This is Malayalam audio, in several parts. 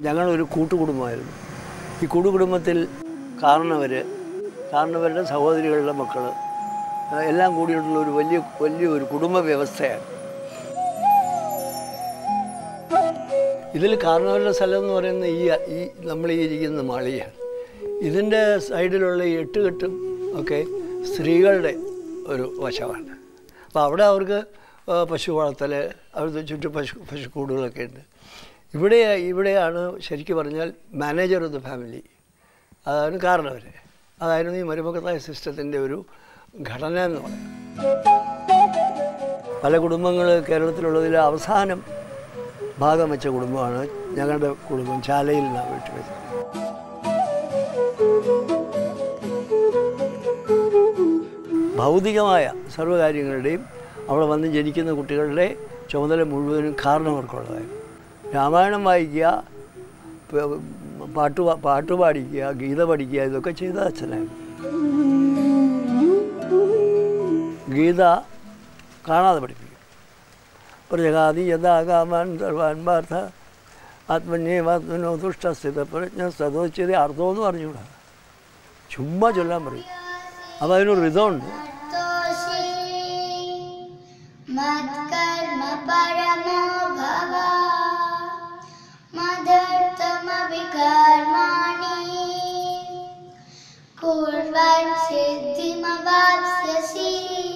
ഞങ്ങളൊരു കൂട്ടുകുടുംബമായിരുന്നു ഈ കൂട്ടുകുടുംബത്തിൽ കാരണവർ കാരണവരുടെ സഹോദരികളുടെ മക്കൾ എല്ലാം കൂടിയിട്ടുള്ള ഒരു വലിയ വലിയ ഒരു കുടുംബ വ്യവസ്ഥയാണ് ഇതിൽ കാരണവരുടെ സ്ഥലം എന്ന് പറയുന്നത് ഈ ഈ നമ്മൾ ഈ ഇരിക്കുന്ന മാളികയാണ് ഇതിൻ്റെ സൈഡിലുള്ള ഈ എട്ടുകെട്ടും ഒക്കെ സ്ത്രീകളുടെ ഒരു വശമാണ് അപ്പോൾ അവിടെ അവർക്ക് ആ, പശു വളർത്തൽ അവിടുത്തെ ചുറ്റും പശു പശുക്കൂടുകളൊക്കെ ഉണ്ട് ഇവിടെ ഇവിടെയാണ് ശരിക്കും പറഞ്ഞാൽ മാനേജർ ഓഫ് ദ ഫാമിലി അതാണ് കാരണവർ അതായിരുന്നു ഈ മരുമക്കത്തായ സിസ്റ്റത്തിൻ്റെ ഒരു ഘടന എന്ന് പറയുന്നത് പല കുടുംബങ്ങൾ കേരളത്തിലുള്ളതിൽ അവസാനം ഭാഗം വെച്ച കുടുംബമാണ് ഞങ്ങളുടെ കുടുംബം ചാലയിൽ നിന്നാണ് വീട്ടിൽ വെച്ചത് ഭൗതികമായ സർവ്വകാര്യങ്ങളുടെയും അവിടെ വന്ന് ജനിക്കുന്ന കുട്ടികളുടെ ചുമതല മുഴുവനും കാരണവർക്കുള്ളതായിരുന്നു രാമായണം വായിക്കുക പ- പാട്ട് പാ- പാട്ട് പാടിക്കുക ഗീത പഠിക്കുക ഇതൊക്കെ ചെയ്ത അച്ഛനായിരുന്നു ഗീത കാണാതെ പഠിപ്പിക്കും പ്രജകാതി യഥാകാമാൻ സർവാൻ പാർത്ഥ ആത്മന്യേവാത്മനോ ദുഷ്ടസ്ഥിത പ്രജ്ഞ സദോച്ചത് അർത്ഥമെന്ന് പറഞ്ഞുകൂടാ ചുമ്മാ ചൊല്ലാൻ പറയും അപ്പോൾ അതിനൊരു ഋതമുണ്ട് तोषी मत्कर्म परमो भव मदर्थमभिकर्माणि कुर्वन् सिद्धिमवाप्स्यसि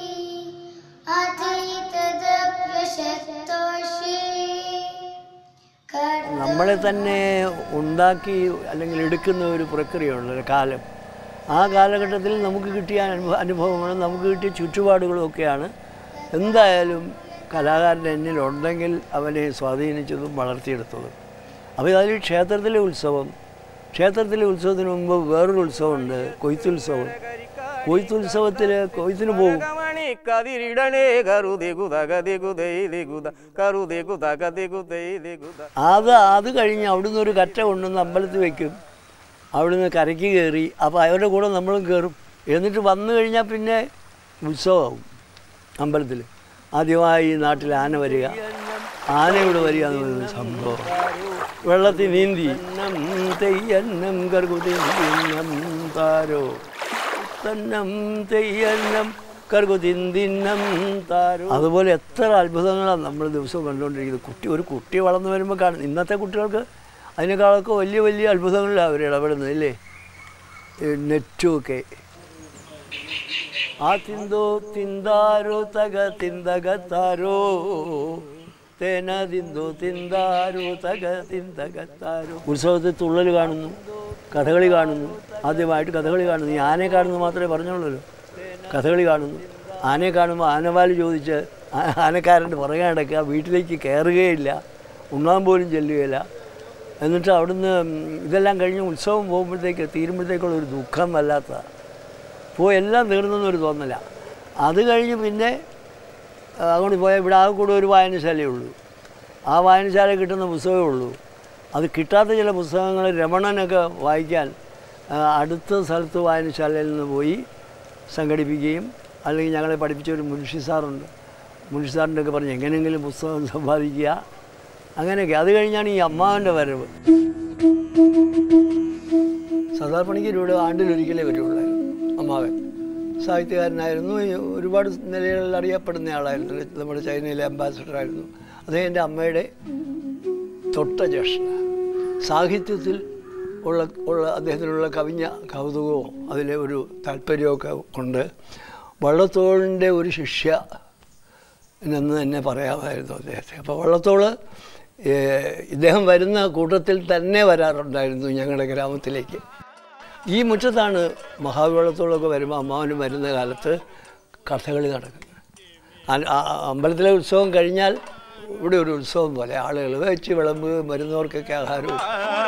अतीतदप्यशक्तोषी कर्तुं നമ്മളെ തന്നെ ഉണ്ടാക്കി അല്ലെങ്കിൽ എടുക്കുന്ന ഒരു പ്രക്രിയയുണ്ട് ഒരു കാലം ആ കാലഘട്ടത്തിൽ നമുക്ക് കിട്ടിയ അനുഭവ അനുഭവങ്ങളും നമുക്ക് കിട്ടിയ ചുറ്റുപാടുകളും ഒക്കെയാണ് എന്തായാലും കലാകാരൻ എന്നിലുണ്ടെങ്കിൽ അവനെ സ്വാധീനിച്ചതും വളർത്തിയെടുത്തതും അപ്പോൾ അതിൽ ക്ഷേത്രത്തിലെ ഉത്സവം ക്ഷേത്രത്തിലെ ഉത്സവത്തിന് മുമ്പ് വേറൊരു ഉത്സവമുണ്ട് കൊയ്ത്തുത്സവം കൊയ്ത്തുത്സവത്തിൽ കൊയ്ത്തിന് പോകും മണി കതിരിടണേ കരുതികുത ഗതികുതൈ ദികുത കരുതികുത ഗതികുതൈ ദികുത അത് അത് കഴിഞ്ഞ് അവിടുന്ന് ഒരു കറ്റ കൊണ്ടുവന്ന് അമ്പലത്തിൽ വെക്കും അവിടുന്ന് കരയ്ക്ക് കയറി അപ്പോൾ അവരുടെ കൂടെ നമ്മളും കയറും എന്നിട്ട് വന്നു കഴിഞ്ഞാൽ പിന്നെ ഉത്സവമാവും അമ്പലത്തിൽ ആദ്യമായി ഈ നാട്ടിൽ ആന വരിക ആനയോട് വരിക എന്ന് പറയുന്ന സംഭവം വെള്ളത്തിൽ നീന്തി നം തെയ്യന്നം കർകുതിന്നം താരോ തന്നം തെയ്യന്നം കർകുതിന്തിന്നം താരോ അതുപോലെ എത്ര അത്ഭുതങ്ങളാണ് നമ്മൾ ദിവസവും കണ്ടുകൊണ്ടിരിക്കുന്നത് കുട്ടി ഒരു കുട്ടി വളർന്നു വരുമ്പോൾ കാണും ഇന്നത്തെ കുട്ടികൾക്ക് അതിനേക്കാളൊക്കെ വലിയ വലിയ അത്ഭുതങ്ങളിലാണ് അവർ ഇടപെടുന്നത് ഇല്ലേ ഈ നെറ്റുമൊക്കെ ആ തിന്തോ തിന്താരോ തക തിന്തകത്താരോ തേന തിന്തോ തിന്താരോ തക തിന്തകത്താരോ ഉത്സവത്തിൽ തുള്ളൽ കാണുന്നു കഥകളി കാണുന്നു ആദ്യമായിട്ട് കഥകളി കാണുന്നു ഈ ആനയെ കാണുന്നു മാത്രമേ പറഞ്ഞുള്ളൂ കഥകളി കാണുന്നു ആനയെ കാണുമ്പോൾ ആനവാല് ചോദിച്ച് ആ- ആനക്കാരൻ്റെ പുറകെ നടക്കുക വീട്ടിലേക്ക് കയറുകയില്ല ഉണ്ണാൻ പോലും ചെല്ലുകയില്ല എന്നിട്ട് അവിടുന്ന് ഉം, ഇതെല്ലാം കഴിഞ്ഞ് ഉത്സവം പോകുമ്പോഴത്തേക്ക് തീരുമ്പോഴത്തേക്കുള്ള ഒരു ദുഃഖം വല്ലാത്തതാണ് പോയി എല്ലാം തീർന്നെന്നൊരു തോന്നല അത് കഴിഞ്ഞ് പിന്നെ ആ, അങ്ങോട്ട് പോയാൽ ഇവിടെ ആകെ കൂടെ ഒരു വായനശാലയേ ഉള്ളൂ ആ വായനശാല കിട്ടുന്ന പുസ്തകമേ ഉള്ളൂ അത് കിട്ടാത്ത ചില പുസ്തകങ്ങൾ രമണനൊക്കെ വായിക്കാൻ ആ, അടുത്ത സ്ഥലത്ത് വായനശാലയിൽ നിന്ന് പോയി സംഘടിപ്പിക്കുകയും അല്ലെങ്കിൽ ഞങ്ങളെ പഠിപ്പിച്ച ഒരു മുൻഷി സാറുണ്ട് മുൻഷി സാറിൻ്റെ ഒക്കെ പറഞ്ഞ് എങ്ങനെയെങ്കിലും പുസ്തകം സമ്പാദിക്കുക അങ്ങനെയൊക്കെ അത് കഴിഞ്ഞാണ് ഈ അമ്മാവൻ്റെ വരവ് സർദാർ പണിക്കർ ഇവിടെ ആണ്ടിലൊരിക്കലേ വരുള്ളായിരുന്നു അമ്മാവൻ സാഹിത്യകാരനായിരുന്നു ഈ ഒരുപാട് നിലകളിൽ അറിയപ്പെടുന്ന ആളായിരുന്നു നമ്മുടെ ചൈനയിലെ അംബാസഡറായിരുന്നു അദ്ദേഹം എൻ്റെ അമ്മയുടെ തൊട്ട ജ്യേഷ്ഠ സാഹിത്യത്തിൽ ഉള്ള ഉള്ള അദ്ദേഹത്തിനുള്ള കവിഞ്ഞ കൗതുകവും അതിലെ ഒരു താല്പര്യമൊക്കെ കൊണ്ട് വള്ളത്തോളിൻ്റെ ഒരു ശിഷ്യ എന്ന് തന്നെ പറയാമായിരുന്നു അദ്ദേഹത്തെ അപ്പോൾ വള്ളത്തോള് ഏഹ്, ഇദ്ദേഹം വരുന്ന കൂട്ടത്തിൽ തന്നെ വരാറുണ്ടായിരുന്നു ഞങ്ങളുടെ ഗ്രാമത്തിലേക്ക് ഈ മുറ്റത്താണ് മഹാവെള്ളത്തോളൊക്കെ വരുമ്പോൾ അമ്മാവനും വരുന്ന കാലത്ത് കഥകളി നടക്കുന്നത് ആ- ആ- അമ്പലത്തിലെ ഉത്സവം കഴിഞ്ഞാൽ ഇവിടെ ഒരു ഉത്സവം പോലെ ആളുകൾ വെച്ച് വിളമ്പ് വരുന്നവർക്കൊക്കെ ആഹാരവും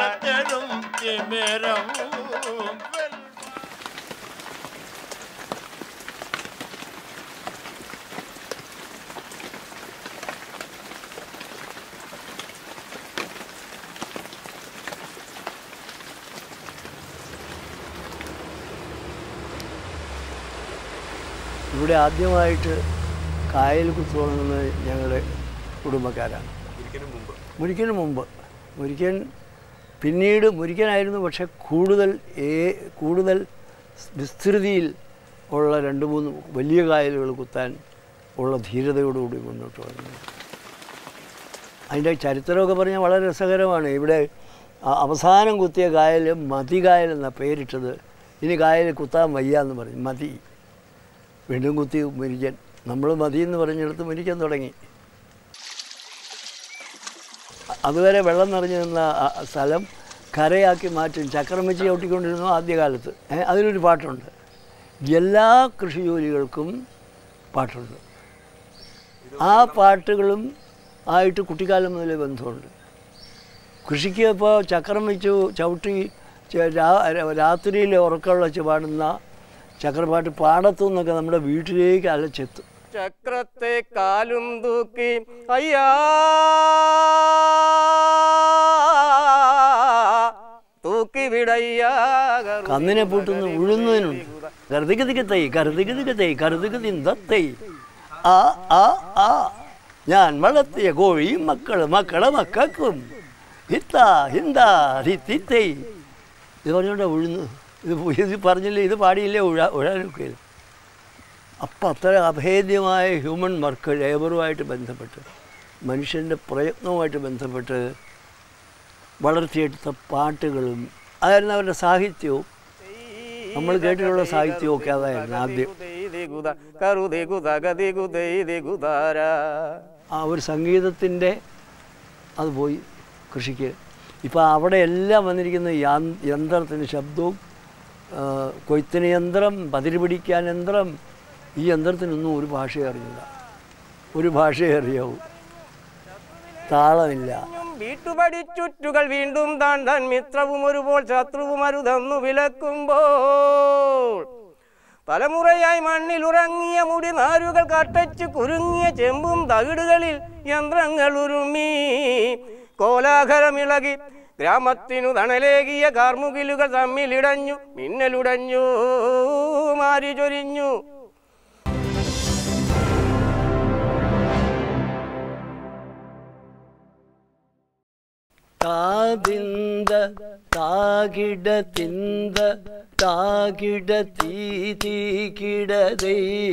ഇവിടെ ആദ്യമായിട്ട് കായൽ കുത്തുണങ്ങുന്നത് ഞങ്ങളുടെ കുടുംബക്കാരാണ് മുരിക്കന് മുമ്പ് മുരിക്കൻ പിന്നീട് മുരിക്കനായിരുന്നു പക്ഷെ കൂടുതൽ ഏ കൂടുതൽ വിസ്തൃതിയിൽ ഉള്ള രണ്ട് മൂന്ന് വലിയ കായലുകൾ കുത്താൻ ഉള്ള ധീരതയോടുകൂടി മുന്നോട്ട് വന്നു അതിൻ്റെ ചരിത്രമൊക്കെ പറഞ്ഞാൽ വളരെ രസകരമാണ് ഇവിടെ അ- അവസാനം കുത്തിയ കായൽ മതി കായൽ എന്നാണ് പേരിട്ടത് ഇനി കായൽ കുത്താൻ വയ്യ എന്ന് പറഞ്ഞു മതി വീണ്ടും കുത്തി മുരിക്കൻ നമ്മൾ മതി എന്ന് പറഞ്ഞെടുത്ത് മുരിക്കാൻ തുടങ്ങി അതുവരെ വെള്ളം നിറഞ്ഞു നിന്ന ആ- ആ സ്ഥലം കരയാക്കി മാറ്റും ചക്രം വെച്ച് ചവിട്ടിക്കൊണ്ടിരുന്നു ആദ്യകാലത്ത് ഏ, അതിലൊരു പാട്ടുണ്ട് എല്ലാ കൃഷി ജോലികൾക്കും പാട്ടുണ്ട് ആ പാട്ടുകളും ആയിട്ട് കുട്ടിക്കാലം മുതലേ ബന്ധമുണ്ട് കൃഷിക്ക് ഇപ്പോൾ ചക്രം വെച്ച് ചവിട്ടി ച- രാ- രാത്രിയിൽ ഉറക്കമുള്ള വെച്ച് പാടുന്ന ചക്രപ്പാട്ട് പാടത്തു നിന്നൊക്കെ നമ്മുടെ വീട്ടിലേക്ക് അലച്ചെത്തും ചക്രത്തെ കാലും തൂക്കി അയ്യാ തൂക്കി വിടയ്യാ കന്നിനെ പൂട്ടുന്ന ഉഴുന്നതിനുണ്ട് കരുതികതിക തൈ കരുതികതിക തൈ കരുതികതി തൈ ആ ആ ആ ഞാൻ വളർത്തിയ കോഴി മക്കള് മക്കളെ മക്കൾക്കും ഹിത്താ ഹിന്ദാ ഹിത്തിത്തൈ ഇത് പറഞ്ഞോണ്ടാ ഉഴുന്ന് ഇത് പു- ഇത് പറഞ്ഞില്ലേ ഇത് പാടിയില്ലേ ഉഴ ഉഴാനൊക്കെ അപ്പം അത്ര അഭേദ്യമായ ഹ്യൂമൻ വർക്ക് ലേബറുമായിട്ട് ബന്ധപ്പെട്ട് മനുഷ്യൻ്റെ പ്രയത്നവുമായിട്ട് ബന്ധപ്പെട്ട് വളർത്തിയെടുത്ത പാട്ടുകളും അതായിരുന്നു അവരുടെ സാഹിത്യവും നമ്മൾ കേട്ടിട്ടുള്ള സാഹിത്യമൊക്കെ അതായിരുന്നു ആദ്യം ആ ഒരു സംഗീതത്തിൻ്റെ അത് പോയി കൃഷിക്ക് ഇപ്പോൾ അവിടെ എല്ലാം വന്നിരിക്കുന്ന യാ- യന്ത്രത്തിന് ശബ്ദവും ആ, കൊയ്ത്തിന് യന്ത്രം പതിര് പിടിക്കാൻ യന്ത്രം ഈ യന്ത്രത്തിനൊന്നും ഒരു ഭാഷയെ അറിയില്ല ഒരു ഭാഷയെ അറിയാവൂ താളമില്ല വീട്ടുപടിച്ചുറ്റുകൾ വീണ്ടും താണ്ടാൻ മിത്രവും ഒരുപോൾ ശത്രുവും അരുതെന്നു വിലക്കുമ്പോൾ തലമുറയായി മണ്ണിലുറങ്ങിയ മുടി നാരുകൾ കട്ടച്ച് കുരുങ്ങിയ ചെമ്പും തകിടുകളിൽ യന്ത്രങ്ങൾ ഉരുമി കോലാഹലമിളകി ഗ്രാമത്തിനു തണലേകിയ കാർമുകിലുകൾ തമ്മിലിടഞ്ഞു മിന്നലുടഞ്ഞു മാരി ചൊരിഞ്ഞു താതിന്ത താകിട തിന്ത താകിട തീ തീകിടതൈ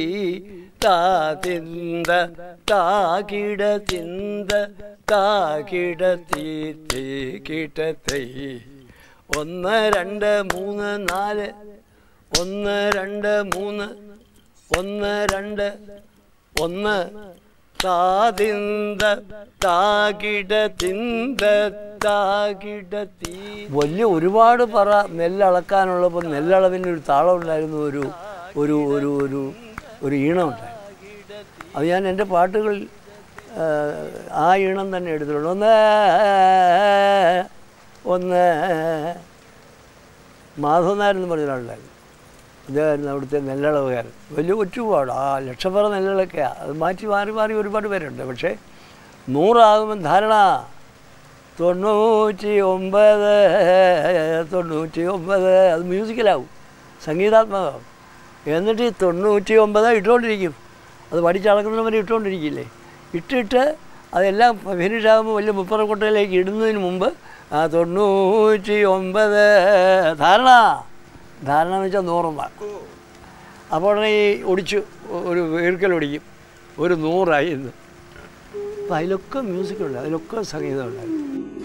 താതിന്ത താകിട തിന്ത താകിട തീ തീകിടതൈ ഒന്ന് രണ്ട് മൂന്ന് നാല് ഒന്ന് രണ്ട് മൂന്ന് ഒന്ന് രണ്ട് ഒന്ന് താതിന്ത താകിട തിന്ത താകിട തീ വലിയ ഒരുപാട് പറ നെല്ലളക്കാനുള്ളപ്പോൾ നെല്ലളവിന് ഒരു താളം ഉണ്ടായിരുന്നു ഒരു ഒരു ഒരു ഒരു ഒരു ഈണമുണ്ടായിരുന്നു അത് ഞാൻ എൻ്റെ പാട്ടുകളിൽ ആ, ആ ഈണം തന്നെ എടുത്തിട്ടുണ്ട് ഒന്ന് ഒന്ന് മാധവൻ നായർ എന്ന് പറഞ്ഞ ഒരാളുണ്ടായിരുന്നു ഇതായിരുന്നു അവിടുത്തെ നെല്ലളവുകാരൻ വലിയ ഒറ്റുപാട് ആ ലക്ഷപ്പറ നെല്ലളൊക്കെയാണ് അത് മാറ്റി മാറി മാറി ഒരുപാട് പേരുണ്ട് പക്ഷേ നൂറാകുമ്പോൾ ധാരണ തൊണ്ണൂറ്റി ഒമ്പത് തൊണ്ണൂറ്റി ഒമ്പത് അത് മ്യൂസിക്കലാവും സംഗീതാത്മകമാവും എന്നിട്ട് ഈ തൊണ്ണൂറ്റി ഒമ്പത് ഇട്ടുകൊണ്ടിരിക്കും അത് പഠിച്ചളക്കുന്നവരെ ഇട്ടുകൊണ്ടിരിക്കില്ലേ ഇട്ടിട്ട് അതെല്ലാം ഫിനിഷ് ആകുമ്പോൾ വലിയ മുപ്പറക്കൊട്ടയിലേക്ക് ഇടുന്നതിന് മുമ്പ് ആ തൊണ്ണൂറ്റി ഒമ്പത് ധാരണ ധാരണ എന്ന് വെച്ചാൽ നൂറെന്ന അപ്പോൾ ഉടനെ ഈ ഒടിച്ചു ഒരു വീർക്കൽ ഒടിക്കും ഒരു നൂറായി എന്ന് അപ്പം അതിലൊക്കെ മ്യൂസിക്കുണ്ട് അതിലൊക്കെ സംഗീതമുണ്ടായിരുന്നു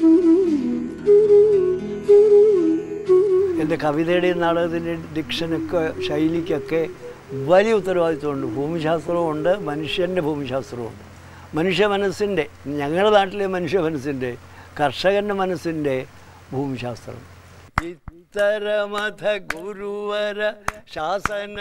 എൻ്റെ കവിതയുടെയും നാടകത്തിൻ്റെയും ഡിക്ഷനൊക്കെ ശൈലിക്കൊക്കെ വലിയ ഉത്തരവാദിത്വമുണ്ട് ഭൂമിശാസ്ത്രവുമുണ്ട് മനുഷ്യൻ്റെ ഭൂമിശാസ്ത്രവുമുണ്ട് മനുഷ്യ മനസ്സിൻ്റെ ഞങ്ങളുടെ നാട്ടിലെ മനുഷ്യ മനസ്സിൻ്റെ കർഷകൻ്റെ മനസ്സിൻ്റെ ഭൂമിശാസ്ത്രം ഇത്തരമഥ ഗുരുവര ശാസന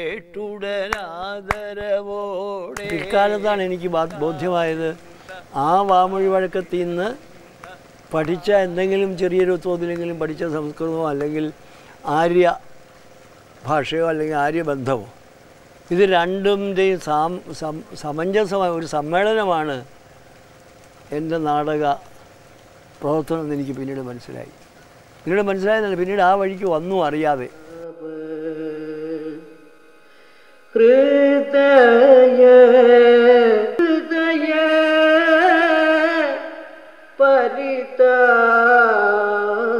കേട്ടുടനാദരവോടെ ഇക്കാലത്താണ് എനിക്ക് ബാ- ബോധ്യമായത് ആ വാമൊഴി വഴക്കത്തിൽ നിന്ന് പഠിച്ച എന്തെങ്കിലും ചെറിയൊരു തോതിലെങ്കിലും പഠിച്ച സംസ്കൃതമോ അല്ലെങ്കിൽ ആര്യ ഭാഷയോ അല്ലെങ്കിൽ ആര്യബന്ധമോ ഇത് രണ്ടിൻ്റെയും സാം സം- സമഞ്ജസമായ ഒരു സമ്മേളനമാണ് എൻ്റെ നാടക പ്രവർത്തനം എന്ന് എനിക്ക് പിന്നീട് മനസ്സിലായി പിന്നീട് മനസ്സിലായതല്ല പിന്നീട് ആ വഴിക്ക് വന്നു അറിയാതെ ഹൃദയ ഹൃദയ പരിതാ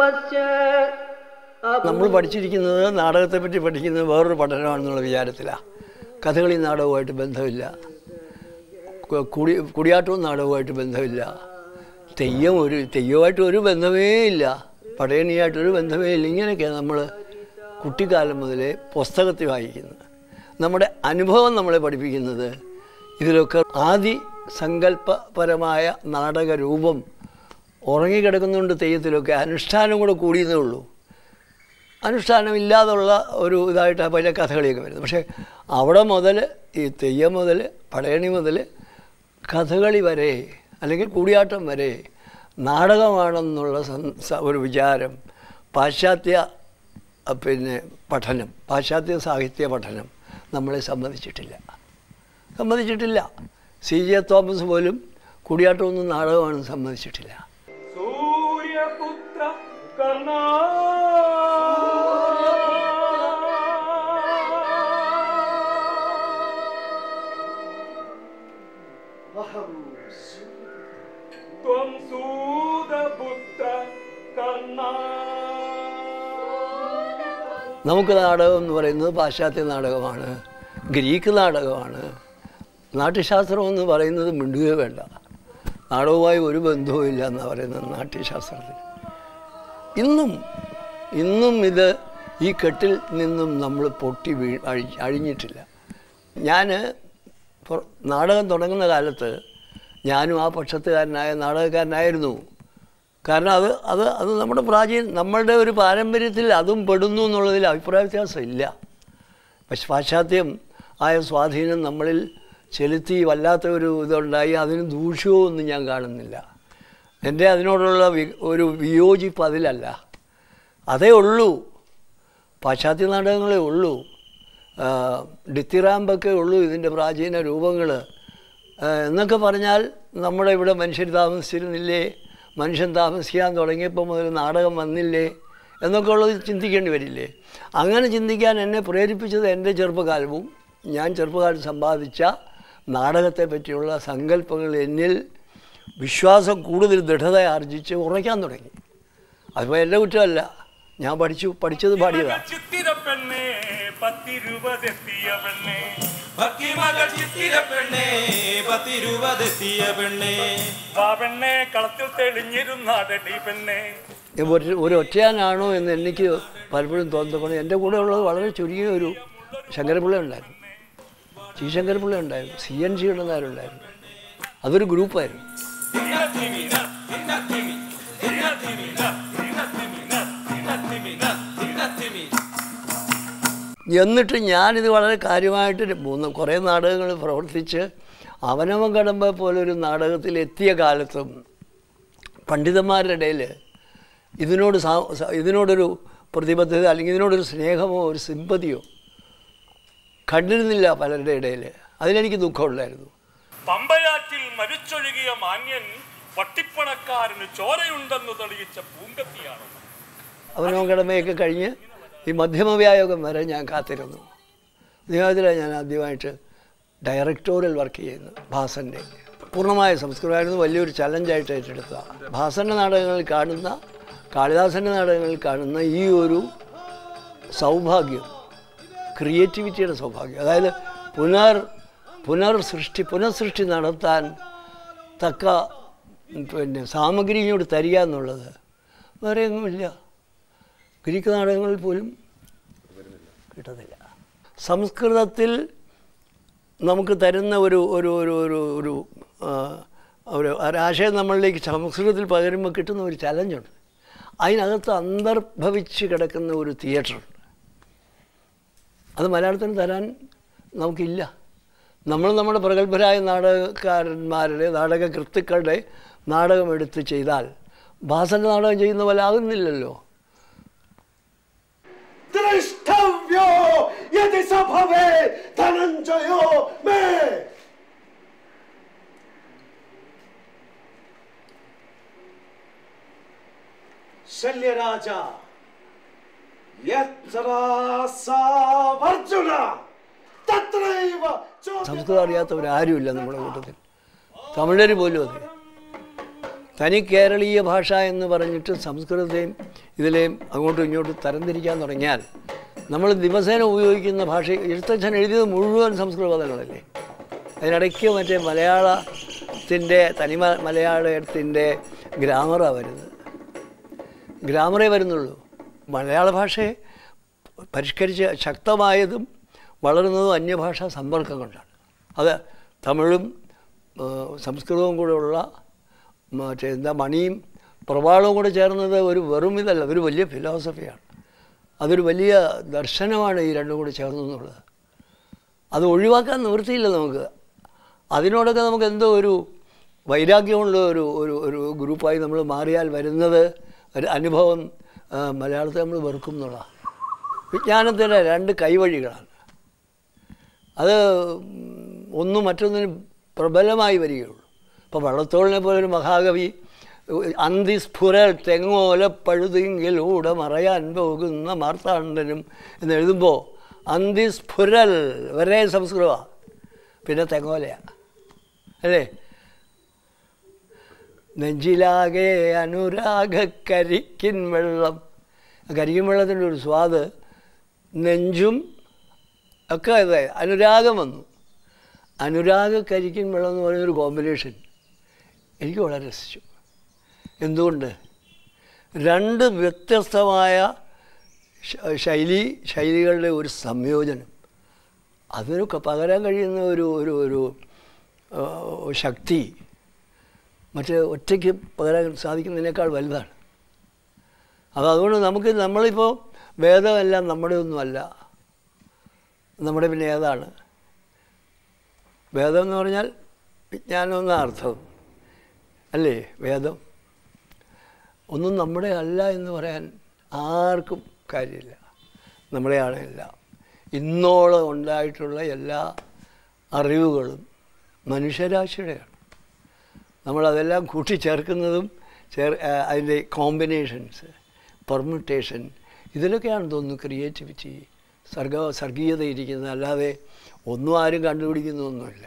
നമ്മൾ പഠിച്ചിരിക്കുന്നത് നാടകത്തെ പറ്റി പഠിക്കുന്നത് വേറൊരു പഠനമാണെന്നുള്ള വിചാരത്തിലാണ് കഥകളി നാടകവുമായിട്ട് ബന്ധമില്ല കു- കുടി കുടിയാട്ടവും നാടകവുമായിട്ട് ബന്ധമില്ല തെയ്യം ഒരു തെയ്യമായിട്ട് ഒരു ബന്ധമേ ഇല്ല പടയണിയായിട്ടൊരു ബന്ധമേ ഇല്ല ഇങ്ങനെയൊക്കെയാണ് നമ്മൾ കുട്ടിക്കാലം മുതലേ പുസ്തകത്തിൽ വായിക്കുന്നത് നമ്മുടെ അനുഭവം നമ്മളെ പഠിപ്പിക്കുന്നത് ഇതിലൊക്കെ ആദി സങ്കല്പപരമായ നാടകരൂപം ഉറങ്ങിക്കിടക്കുന്നുണ്ട് തെയ്യത്തിലൊക്കെ അനുഷ്ഠാനം കൂടെ കൂടിയെന്നേ ഉള്ളൂ അനുഷ്ഠാനം ഇല്ലാതുള്ള ഒരു ഇതായിട്ടാണ് പല കഥകളിയൊക്കെ വരുന്നത് പക്ഷേ അവിടെ മുതൽ ഈ തെയ്യം മുതൽ പടയണി മുതൽ കഥകളി വരെ അല്ലെങ്കിൽ കൂടിയാട്ടം വരെ നാടകമാണെന്നുള്ള സം- സ- ഒരു വിചാരം പാശ്ചാത്യ അ, പിന്നെ പഠനം പാശ്ചാത്യ സാഹിത്യ പഠനം നമ്മളെ സമ്മതിച്ചിട്ടില്ല സമ്മതിച്ചിട്ടില്ല സി ജെ തോമസ് പോലും കൂടിയാട്ടമൊന്നും നാടകമാണെന്ന് സമ്മതിച്ചിട്ടില്ല സൂര്യപുത്ര കർണ ത്വം സൂതപുത്ര കർണ നമുക്ക് നാടകം എന്ന് പറയുന്നത് പാശ്ചാത്യ നാടകമാണ് ഗ്രീക്ക് നാടകമാണ് നാട്യശാസ്ത്രം എന്ന് പറയുന്നത് മിണ്ടുകയോ വേണ്ട നാടകവുമായി ഒരു ബന്ധവും ഇല്ല എന്നാണ് പറയുന്നത് നാട്യശാസ്ത്രത്തിൽ ഇന്നും ഇന്നും ഇത് ഈ കെട്ടിൽ നിന്നും നമ്മൾ പൊട്ടി വീ അഴി അഴിഞ്ഞിട്ടില്ല ഞാൻ പൊ- നാടകം തുടങ്ങുന്ന കാലത്ത് ഞാനും ആ പക്ഷത്തുകാരനായ നാടകക്കാരനായിരുന്നു കാരണം അത് അത് അത് നമ്മുടെ പ്രാചീന നമ്മളുടെ ഒരു പാരമ്പര്യത്തിൽ അതും പെടുന്നു എന്നുള്ളതിൽ അഭിപ്രായ വ്യത്യാസം ഇല്ല പക്ഷെ പാശ്ചാത്യം ആയ സ്വാധീനം നമ്മളിൽ ചെലുത്തി വല്ലാത്ത ഒരു ഇതുണ്ടായി അതിന് ദൂഷ്യവും ഒന്നും ഞാൻ കാണുന്നില്ല എൻ്റെ അതിനോടുള്ള വി- ഒരു വിയോജിപ്പ് അതിലല്ല അതേ ഉള്ളൂ പാശ്ചാത്യ നാടകങ്ങളേ ഉള്ളൂ ആ, ഡിത്തിറാമ്പൊക്കെ ഉള്ളൂ ഇതിൻ്റെ പ്രാചീന രൂപങ്ങൾ എന്നൊക്കെ പറഞ്ഞാൽ നമ്മുടെ ഇവിടെ മനുഷ്യർ താമസിച്ചിരുന്നില്ലേ മനുഷ്യൻ താമസിക്കാൻ തുടങ്ങിയപ്പോൾ മുതൽ നാടകം വന്നില്ലേ എന്നൊക്കെ ഉള്ളത് ചിന്തിക്കേണ്ടി വരില്ലേ അങ്ങനെ ചിന്തിക്കാൻ എന്നെ പ്രേരിപ്പിച്ചത് എൻ്റെ ചെറുപ്പകാലവും ഞാൻ ചെറുപ്പകാലം സമ്പാദിച്ച നാടകത്തെ പറ്റിയുള്ള സങ്കല്പങ്ങൾ എന്നിൽ വിശ്വാസം കൂടുതൽ ദൃഢത ആർജിച്ച് ഉറയ്ക്കാൻ തുടങ്ങി അതിപ്പോൾ എൻ്റെ കുറ്റമല്ല ഞാൻ പഠിച്ചു പഠിച്ചത് പാടിയതാണ് ചിത്തിര പെണ്ണേ പത്തിരുപതെത്തിയ പെണ്ണേ ഭക്തിമകൾ ചിത്തിര പെണ്ണേ പത്തിരുപതെത്തിയ പെണ്ണേ വാ പെണ്ണേ കളത്തിൽ തെളിഞ്ഞിരുന്നാടടി പെണ്ണേ ഒരു ഒരു ഒറ്റയാനാണോ എന്ന് എനിക്ക് പലപ്പോഴും തോന്നുന്നത് എൻ്റെ കൂടെ ഉള്ളത് വളരെ ചുരുങ്ങിയ ഒരു ശങ്കരപിള്ള ഉണ്ടായിരുന്നു സി ശങ്കരപിള്ള ഉണ്ടായിരുന്നു സി എൻ സി ഉണ്ടായിരുന്നു അതൊരു ഗ്രൂപ്പായിരുന്നു എന്നിട്ട് ഞാനിത് വളരെ കാര്യമായിട്ട് മൂന്ന് കുറേ നാടകങ്ങൾ പ്രവർത്തിച്ച് അവനവൻ കടമ്പ പോലൊരു നാടകത്തിൽ എത്തിയ കാലത്തും പണ്ഡിതന്മാരുടെ ഇടയിൽ ഇതിനോട് സാ- സ- ഇതിനോടൊരു പ്രതിബദ്ധത അല്ലെങ്കിൽ ഇതിനോടൊരു സ്നേഹമോ ഒരു സിമ്പതിയോ കണ്ടിരുന്നില്ല പലരുടെ ഇടയിൽ അതിലെനിക്ക് ദുഃഖമുണ്ടായിരുന്നു പമ്പയാറ്റിൽ മരിച്ചൊഴുകിയ മാന്യൻ പട്ടിപ്പണക്കാരന് ചോരയുണ്ടെന്ന് തെളിയിച്ച പൂങ്കത്തിയാണ് അവനവൻ കടമയൊക്കെ കഴിഞ്ഞ് ഈ മധ്യമവ്യായോഗം വരെ ഞാൻ കാത്തിരുന്നു നിയോഗത്തിലാണ് ഞാൻ ആദ്യമായിട്ട് ഡയറക്ടോറിയൽ വർക്ക് ചെയ്യുന്നത് ഭാസൻ്റെ പൂർണ്ണമായ സംസ്കൃതമായിരുന്നു വലിയൊരു ചലഞ്ചായിട്ട് ഏറ്റെടുത്ത ഭാസൻ്റെ നാടകങ്ങളിൽ കാണുന്ന കാളിദാസൻ്റെ നാടകങ്ങളിൽ കാണുന്ന ഈ ഒരു സൗഭാഗ്യം ക്രിയേറ്റിവിറ്റിയുടെ സൗഭാഗ്യം അതായത് പുനർ പുനർ സൃഷ്ടി പുനഃസൃഷ്ടി നടത്താൻ തക്ക പിന്നെ സാമഗ്രി ഇങ്ങോട്ട് തരിക എന്നുള്ളത് വേറെ എങ്ങുമില്ല ഗ്രീക്ക് നാടകങ്ങളിൽ പോലും കിട്ടത്തില്ല സംസ്കൃതത്തിൽ നമുക്ക് തരുന്ന ഒരു ഒരു ഒരു ഒരു ഒരു ആ, ഒരു ഒരാശയം നമ്മളിലേക്ക് സംസ്കൃതത്തിൽ പകരുമ്പോൾ കിട്ടുന്ന ഒരു ചലഞ്ചുണ്ട് അതിനകത്ത് അന്തർഭവിച്ച് കിടക്കുന്ന ഒരു തിയേറ്ററുണ്ട് അത് മലയാളത്തിന് തരാൻ നമുക്കില്ല നമ്മൾ നമ്മുടെ പ്രഗത്ഭരായ നാടകക്കാരന്മാരുടെ നാടക കൃത്തുക്കളുടെ നാടകം എടുത്ത് ചെയ്താൽ ഭാസൻ്റെ നാടകം ചെയ്യുന്ന പോലെ ആകുന്നില്ലല്ലോ द्रष्टव्यो यदि स भवे धनञ्जयो मे शल्यराजा यत्र सावर्जुन तत्रैव चोदिता സംസ്കൃതം അറിയാത്തവരാരുമില്ല നമ്മുടെ കൂട്ടത്തിൽ തമിഴർ പോലും അതെ തനി കേരളീയ ഭാഷ എന്ന് പറഞ്ഞിട്ട് സംസ്കൃതത്തെയും ഇതിലെയും അങ്ങോട്ടും ഇങ്ങോട്ടും തരംതിരിക്കാൻ തുടങ്ങിയാൽ നമ്മൾ ദിവസേന ഉപയോഗിക്കുന്ന ഭാഷ എഴുത്തച്ഛൻ എഴുതിയത് മുഴുവൻ സംസ്കൃത പദങ്ങളല്ലേ അതിനിടയ്ക്ക് മറ്റേ മലയാളത്തിൻ്റെ തനിമ മലയാളത്തിൻ്റെ ഗ്രാമറാണ് വരുന്നത് ഗ്രാമറേ വരുന്നുള്ളൂ മലയാള ഭാഷയെ പരിഷ്കരിച്ച് ശക്തമായതും വളരുന്നതും അന്യഭാഷാ സമ്പർക്കം കൊണ്ടാണ് അത് തമിഴും ആ, സംസ്കൃതവും കൂടെ ഉള്ള മറ്റേ എന്താ മണിയും പ്രവാളവും കൂടെ ചേർന്നത് ഒരു വെറും ഇതല്ല ഒരു വലിയ ഫിലോസഫിയാണ് അതൊരു വലിയ ദർശനമാണ് ഈ രണ്ടും കൂടി ചേർന്നു എന്നുള്ളത് അത് ഒഴിവാക്കാൻ നിവൃത്തിയില്ല നമുക്ക് അതിനോടൊക്കെ നമുക്ക് എന്തോ ഒരു വൈരാഗ്യമുള്ള ഒരു ഒരു ഒരു ഗ്രൂപ്പായി നമ്മൾ മാറിയാൽ വരുന്നത് ഒരു അനുഭവം ആ, മലയാളത്തെ നമ്മൾ വെറുക്കും എന്നുള്ള വിജ്ഞാനത്തിൻ്റെ രണ്ട് കൈവഴികളാണ് അത് ഒന്നും മറ്റൊന്നിന് പ്രബലമായി വരികയുള്ളൂ ഇപ്പോൾ വള്ളത്തോളിനെ പോലെ ഒരു മഹാകവി അന്തിസ്ഫുരൽ തെങ്ങോല പഴുതിങ്കിലൂടെ മറയാൻ പോകുന്ന മാർത്താണ്ഡനും എന്ന് എഴുതുമ്പോൾ അന്തിസ്ഫുരൽ വരെ സംസ്കൃതമാണ് പിന്നെ തെങ്ങോലയാണ് അല്ലേ നെഞ്ചിലാകെ അനുരാഗ കരിക്കിൻ വെള്ളം കരിക്കിൻ വെള്ളത്തിൻ്റെ ഒരു സ്വാദ് നെഞ്ചും ഒക്കെ അതെ അനുരാഗം വന്നു അനുരാഗ കരിക്കിൻ വെള്ളം എന്ന് പറയുന്നൊരു കോമ്പിനേഷൻ എനിക്ക് വളരെ രസിച്ചു എന്തുകൊണ്ട് രണ്ട് വ്യത്യസ്തമായ ശ- ശൈലി ശൈലികളുടെ ഒരു സംയോജനം അതിന് ക- പകരാൻ കഴിയുന്ന ഒരു ഒരു ഒരു ആ, ശക്തി മറ്റേ ഒറ്റയ്ക്ക് പകരാൻ സാധിക്കുന്നതിനേക്കാൾ വലുതാണ് അപ്പോൾ അതുകൊണ്ട് നമുക്ക് നമ്മളിപ്പോൾ വേദമെല്ലാം നമ്മുടെ ഒന്നുമല്ല നമ്മുടെ പിന്നെ ഏതാണ് വേദം എന്ന് പറഞ്ഞാൽ വിജ്ഞാനം എന്ന അർത്ഥം അല്ലേ വേദം ഒന്നും നമ്മുടെ അല്ല എന്ന് പറയാൻ ആർക്കും കാര്യമില്ല നമ്മുടെയാണ് എല്ലാം ഇന്നോളം ഉണ്ടായിട്ടുള്ള എല്ലാ അറിവുകളും മനുഷ്യരാശിയുടെയാണ് നമ്മളതെല്ലാം കൂട്ടിച്ചേർക്കുന്നതും ചേർ ആ, അതിൻ്റെ കോമ്പിനേഷൻസ് പെർമുട്ടേഷൻ ഇതിലൊക്കെയാണ് തോന്നുന്നു ക്രിയേറ്റിവിറ്റി സർഗ സർഗീയത ഇരിക്കുന്നത് അല്ലാതെ ഒന്നും ആരും കണ്ടുപിടിക്കുന്നൊന്നുമില്ല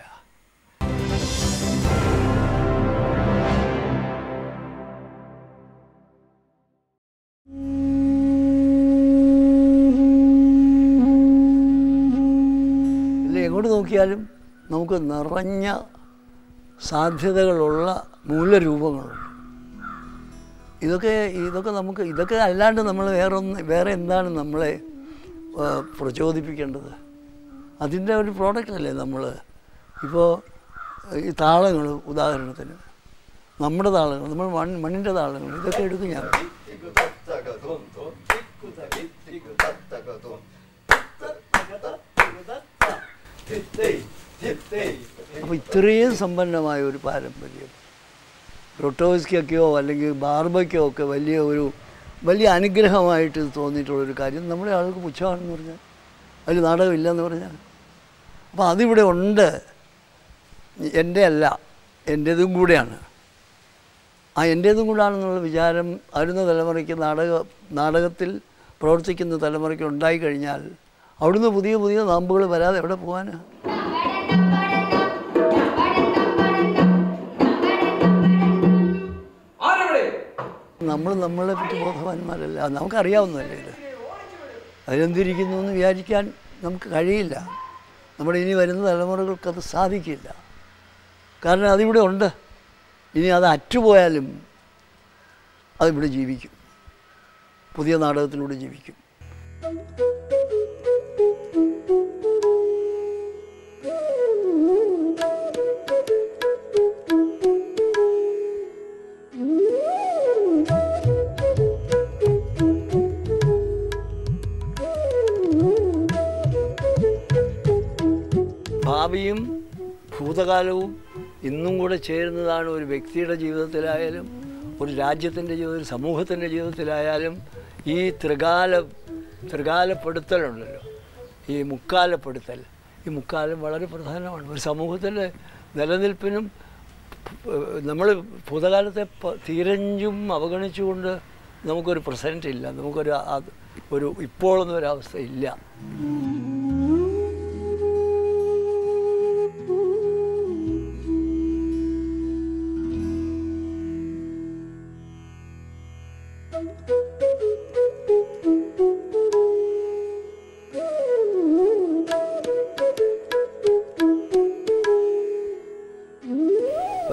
ഇല്ല എങ്ങോട്ട് നോക്കിയാലും നമുക്ക് നിറഞ്ഞ സാധ്യതകളുള്ള മൂലരൂപങ്ങളുണ്ട് ഇതൊക്കെ ഇതൊക്കെ നമുക്ക് ഇതൊക്കെ അല്ലാണ്ട് നമ്മൾ വേറെ ഒന്ന് വേറെ എന്താണ് നമ്മളെ ആ, പ്രചോദിപ്പിക്കേണ്ടത് അതിൻ്റെ ഒരു പ്രോഡക്റ്റ് അല്ലേ നമ്മൾ ഇപ്പോൾ ഈ താളങ്ങൾ ഉദാഹരണത്തിന് നമ്മുടെ താളങ്ങൾ നമ്മൾ മൺ മണ്ണിൻ്റെ താളങ്ങൾ ഇതൊക്കെ എടുക്കും ഞാൻ അപ്പോൾ ഇത്രയും സമ്പന്നമായ ഒരു പാരമ്പര്യം റൊട്ടോസ്ക്കൊക്കെയോ അല്ലെങ്കിൽ ബാർബയ്ക്കോ ഒക്കെ വലിയ ഒരു വലിയ അനുഗ്രഹമായിട്ട് ഇത് തോന്നിയിട്ടുള്ളൊരു കാര്യം നമ്മുടെ ആൾക്ക് പുച്ഛമാണെന്ന് പറഞ്ഞാൽ അതിൽ നാടകമില്ലെന്ന് പറഞ്ഞാൽ അപ്പോൾ അതിവിടെ ഉണ്ട് എൻ്റെ അല്ല എൻ്റേതും കൂടെയാണ് ആ എൻ്റേതും കൂടാണെന്നുള്ള വിചാരം വരുന്ന തലമുറയ്ക്ക് നാടക നാടകത്തിൽ പ്രവർത്തിക്കുന്ന തലമുറയ്ക്ക് ഉണ്ടായിക്കഴിഞ്ഞാൽ അവിടുന്ന് പുതിയ പുതിയ നാമ്പുകൾ വരാതെ എവിടെ പോകാനാണ് നമ്മൾ നമ്മളെ പറ്റി ബോധവാന്മാരല്ല അത് നമുക്കറിയാവുന്നതല്ലേ ഇത് അതിലെന്തിരിക്കുന്നു എന്ന് വിചാരിക്കാൻ നമുക്ക് കഴിയില്ല നമ്മുടെ ഇനി വരുന്ന തലമുറകൾക്കത് സാധിക്കില്ല കാരണം അതിവിടെ ഉണ്ട് ഇനി അത് അറ്റുപോയാലും അതിവിടെ ജീവിക്കും പുതിയ നാടകത്തിലൂടെ ജീവിക്കും ഭാവിയും ഭൂതകാലവും ഇന്നും കൂടെ ചേരുന്നതാണ് ഒരു വ്യക്തിയുടെ ജീവിതത്തിലായാലും ഒരു രാജ്യത്തിൻ്റെ ജീവിതത്തിൽ സമൂഹത്തിൻ്റെ ജീവിതത്തിലായാലും ഈ ത്രികാല ത്രികാലപ്പെടുത്തലുണ്ടല്ലോ ഈ മുക്കാലപ്പെടുത്തൽ ഈ മുക്കാലം വളരെ പ്രധാനമാണ് ഒരു സമൂഹത്തിൻ്റെ നിലനിൽപ്പിനും നമ്മൾ ഭൂതകാലത്തെ പ- തിരഞ്ഞും അവഗണിച്ചുകൊണ്ട് നമുക്കൊരു പ്രസൻറ്റ് ഇല്ല നമുക്കൊരു അത് ഒരു ഇപ്പോഴൊന്നും ഒരവസ്ഥ ഇല്ല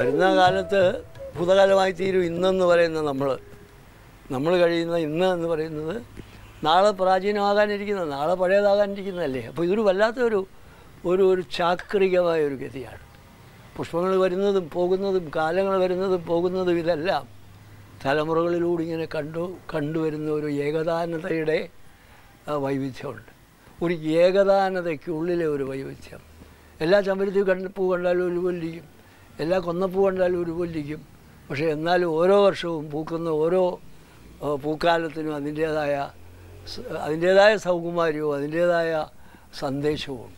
വരുന്ന കാലത്ത് ഭൂതകാലമായി തീരും ഇന്നെന്ന് പറയുന്ന നമ്മൾ നമ്മൾ കഴിയുന്ന ഇന്ന് എന്ന് പറയുന്നത് നാളെ പ്രാചീനമാകാനിരിക്കുന്ന നാളെ പഴയതാകാനിരിക്കുന്നതല്ലേ അപ്പോൾ ഇതൊരു വല്ലാത്തൊരു ഒരു ഒരു ചാക്രികമായ ഒരു ഗതിയാണ് പുഷ്പങ്ങൾ വരുന്നതും പോകുന്നതും കാലങ്ങൾ വരുന്നതും പോകുന്നതും ഇതെല്ലാം തലമുറകളിലൂടെ ഇങ്ങനെ കണ്ടു കണ്ടുവരുന്ന ഒരു ഏകദാനതയുടെ ആ, വൈവിധ്യമുണ്ട് ഒരു ഏകദാനതയ്ക്കുള്ളിലെ ഒരു വൈവിധ്യം എല്ലാ ചമ്പരത്തി കണ്ട് പൂ കണ്ടാലും ഒരു കൊല്ലിക്കും എല്ലാ കൊന്നപ്പൂ കണ്ടാലും ഒരു കൊല്ലിക്കും പക്ഷേ എന്നാലും ഓരോ വർഷവും പൂക്കുന്ന ഓരോ ആ, പൂക്കാലത്തിനും അതിൻ്റേതായ സ- അതിൻ്റേതായ സൗകുമാര്യവും അതിൻ്റേതായ സന്ദേശവും ഉണ്ട്